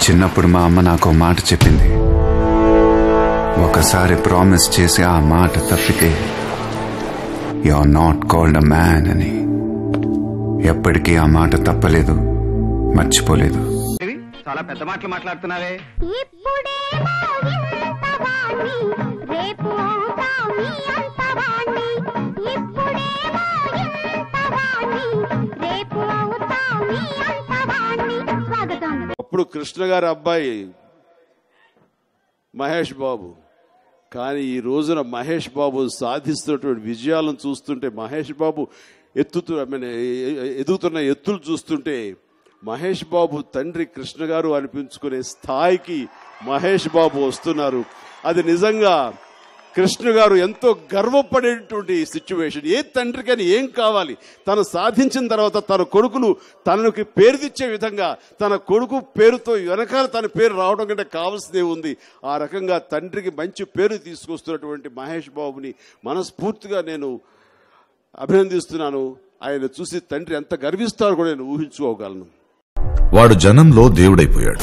చిన్నప్పుడు మా అమ్మ నాకు ఓ మాట చెప్పింది ఒకసారి ప్రామిస్ చేసి ఆ మాట తప్పితే you are not called a man అని ఎప్పటికీ ఆ మాట తప్పలేదు మర్చిపోలేదు చాలా పెద్ద మాటలు మాట్లాడుతున్నావే ఇప్పుడేమో ఇంతవాణ్ణి, రేపు అవుతా మీ అంతవాణ్ణి. ఇప్పుడేమో ఇంతవాణ్ణి, రేపు అవుతా మీ అంతవాణ్ణి. స్వాగతం అప్పుడు కృష్ణ గారి అబ్బాయి మహేష్ బాబు కానీ ఈ రోజున మహేష్ బాబు సాధిస్తున్నటువంటి విజయాలను చూస్తుంటే మహేష్ బాబు ఎత్తుతూ ఐ మీన్ ఎదుగుతున్న ఎత్తులు చూస్తుంటే మహేష్ బాబు తండ్రి కృష్ణ గారు అనిపించుకునే స్థాయికి మహేష్ బాబు వస్తున్నారు అది నిజంగా కృష్ణ గారు ఎంతో గర్వపడేటువంటి సిచ్యువేషన్ ఏ తండ్రికని ఏం కావాలి తను సాధించిన తర్వాత తన కొడుకులు తనకి పేరు తెచ్చే విధంగా తన కొడుకు పేరుతో వెనకాల తన పేరు రావడం కంటే కావాల్సిందే ఉంది ఆ రకంగా తండ్రికి మంచి పేరు తీసుకొస్తున్నటువంటి మహేష్ బాబుని మనస్ఫూర్తిగా నేను అభినందిస్తున్నాను ఆయన చూసి తండ్రి ఎంత గర్విస్తారో కూడా నేను ఊహించుకోగలను వాడు జనంలో దేవుడైపోయాడు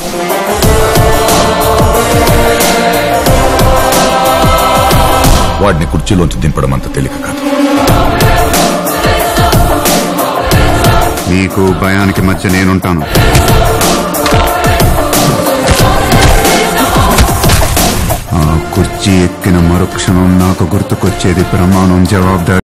వాడిని కుర్చీలోంచి దింపడం అంత తేలిక కాదు నీకు భయానికి మధ్య నేనుంటాను ఆ కుర్చీ ఎక్కిన మరుక్షణం నాకు గుర్తుకొచ్చేది ప్రమాణం జవాబుదారి